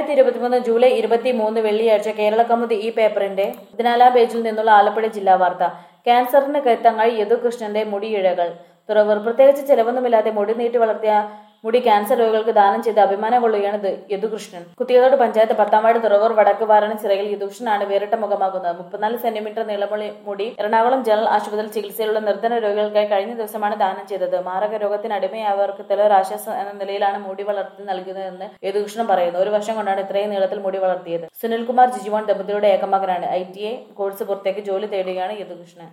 രണ്ടായിരത്തി ഇരുപത്തിമൂന്ന് ജൂലൈ ഇരുപത്തി മൂന്ന് വെള്ളിയാഴ്ച കേരള കൗമുദി ഈ പേപ്പറിന്റെ പതിനാലാം പേജിൽ നിന്നുള്ള ആലപ്പുഴ ജില്ലാ വാർത്ത ക്യാൻസറിന് കരുത്തങ്ങായി യദുകൃഷ്ണന്റെ മുടിയിഴകൾ തുറവൂർ പ്രത്യേകിച്ച് ചെലവൊന്നുമില്ലാതെ മുടി നീട്ടി വളർത്തിയ മുടി ക്യാൻസർ രോഗികൾക്ക് ദാനം ചെയ്ത് അഭിമാനം കൊള്ളുകയാണ് ഇത് യദുകൃഷ്ണൻ കുത്തിയതോട് പഞ്ചായത്ത് പത്താം വാർഡ് തുറവൂർ വടക്ക് വാരണ ചിറയിൽ യദുകൃഷ്ണനാണ് വേറിട്ട മുഖമാകുന്നത് മുപ്പത്തിനാല് സെന്റിമീറ്റർ നീളമുള്ള മുടി എറണാകുളം ജനറൽ ആശുപത്രിയിൽ ചികിത്സയിലുള്ള നിർധന രോഗികൾക്കായി കഴിഞ്ഞ ദിവസമാണ് ദാനം ചെയ്തത് മാരക രോഗത്തിന് അടിമയായവർക്ക് ചിലരാശ്വാസം എന്ന നിലയിലാണ് മുടി വളർത്തി നൽകുന്നതെന്ന് യദുകൃഷ്ണൻ പറയുന്നു ഒരു വർഷം കൊണ്ടാണ് ഇത്രയും നീളത്തിൽ മുടി വളർത്തിയത് സുനിൽകുമാർ ജിജിമോൻ ദമ്പതികളുടെ ഏകമകനാണ് ഐ ടി എ കോഴ്സ് പുറത്തേക്ക് ജോലി തേടുകയാണ് യദുകൃഷ്ണൻ